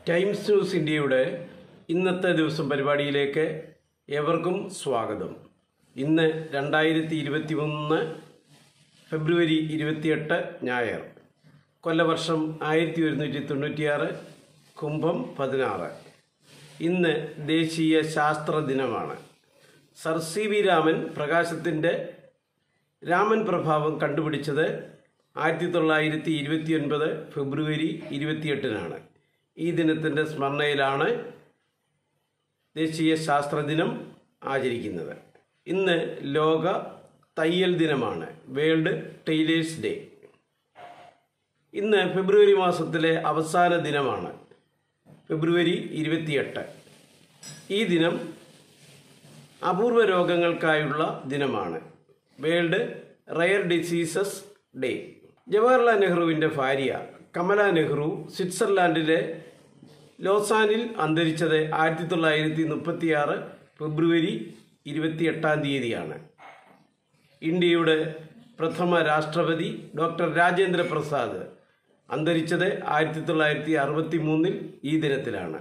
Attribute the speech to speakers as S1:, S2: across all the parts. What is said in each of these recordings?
S1: times news ഇന്ത്യയുടെ ഇന്നത്തെ ദിവസം പരിപാടിയിലേക്ക് ഏവർക്കും സ്വാഗതം ഇന്ന് രണ്ടായിരത്തി ഇരുപത്തി ഒന്ന് ഫെബ്രുവരി ഇരുപത്തിയെട്ട് ഞായർ കൊല്ലവർഷം ആയിരത്തി ഒരുന്നൂറ്റി തൊണ്ണൂറ്റിയാറ് കുംഭം പതിനാറ് ഇന്ന് ദേശീയ ശാസ്ത്ര ദിനമാണ് സർ സി വി രാമൻ പ്രകാശത്തിൻ്റെ രാമൻ പ്രഭാവം കണ്ടുപിടിച്ചത് ആയിരത്തി തൊള്ളായിരത്തി ഇരുപത്തി ഒൻപത് ഫെബ്രുവരി ഇരുപത്തിയെട്ടിനാണ് ഈ ദിനത്തിൻ്റെ സ്മരണയിലാണ് ദേശീയ ശാസ്ത്ര ദിനം ആചരിക്കുന്നത് ഇന്ന് ലോക തയ്യൽ ദിനമാണ് വേൾഡ് ടൈലേഴ്സ് ഡേ ഇന്ന് ഫെബ്രുവരി മാസത്തിലെ അവസാന ദിനമാണ് ഫെബ്രുവരി ഇരുപത്തിയെട്ട് ഈ ദിനം അപൂർവ രോഗങ്ങൾക്കായുള്ള ദിനമാണ് world rare diseases day Jawaharlal നെഹ്റുവിൻ്റെ ഭാര്യ കമല നെഹ്റു സ്വിറ്റ്സർലാൻഡിലെ ലോസാനിൽ അന്തരിച്ചത് ആയിരത്തി തൊള്ളായിരത്തി മുപ്പത്തിയാറ് ഫെബ്രുവരി ഇരുപത്തിയെട്ടാം തീയതിയാണ് ഇന്ത്യയുടെ പ്രഥമ രാഷ്ട്രപതി ഡോക്ടർ രാജേന്ദ്ര പ്രസാദ് അന്തരിച്ചത് ആയിരത്തി തൊള്ളായിരത്തി അറുപത്തി മൂന്നിൽ ഈ ദിനത്തിലാണ്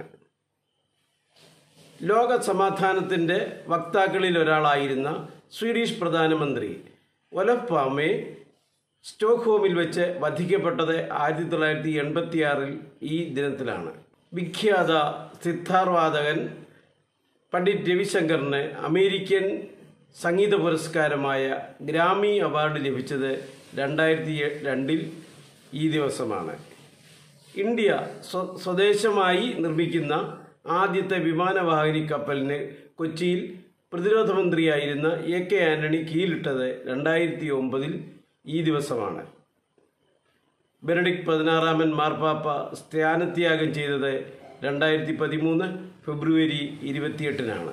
S1: ലോക സമാധാനത്തിൻ്റെ വക്താക്കളിൽ ഒരാളായിരുന്ന സ്വീഡിഷ് പ്രധാനമന്ത്രി ഒലഫ് പാമെ സ്റ്റോക്ക്ഹോമിൽ വെച്ച് വധിക്കപ്പെട്ടത് ആയിരത്തി തൊള്ളായിരത്തി എൺപത്തിയാറിൽ ഈ ദിനത്തിലാണ് വിഖ്യാത സിത്താർവാദകൻ പണ്ഡിറ്റ് രവിശങ്കറിന് അമേരിക്കൻ സംഗീത പുരസ്കാരമായ ഗ്രാമി അവാർഡ് ലഭിച്ചത് രണ്ടായിരത്തി രണ്ടിൽ ഈ ദിവസമാണ് ഇന്ത്യ സ്വ സ്വദേശമായി നിർമ്മിക്കുന്ന ആദ്യത്തെ വിമാനവാഹിനി കപ്പലിന് കൊച്ചിയിൽ പ്രതിരോധ മന്ത്രിയായിരുന്ന എ കെ ആന്റണി കീഴിലിട്ടത് രണ്ടായിരത്തി ഒമ്പതിൽ ഈ ദിവസമാണ് ബെനഡിക് പതിനാറാമൻ മാർപ്പാപ്പ സ്ഥാനത്യാഗം ചെയ്തത് രണ്ടായിരത്തി പതിമൂന്ന് ഫെബ്രുവരി ഇരുപത്തിയെട്ടിനാണ്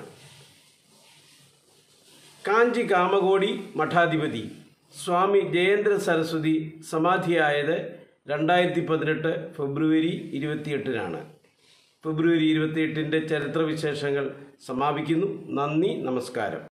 S1: കാഞ്ചി കാമകോടി മഠാധിപതി സ്വാമി ജയേന്ദ്ര സരസ്വതി സമാധിയായത് രണ്ടായിരത്തി പതിനെട്ട് ഫെബ്രുവരി ഇരുപത്തിയെട്ടിനാണ് ഫെബ്രുവരി ഇരുപത്തിയെട്ടിൻ്റെ ചരിത്രവിശേഷങ്ങൾ സമാപിക്കുന്നു നന്ദി നമസ്കാരം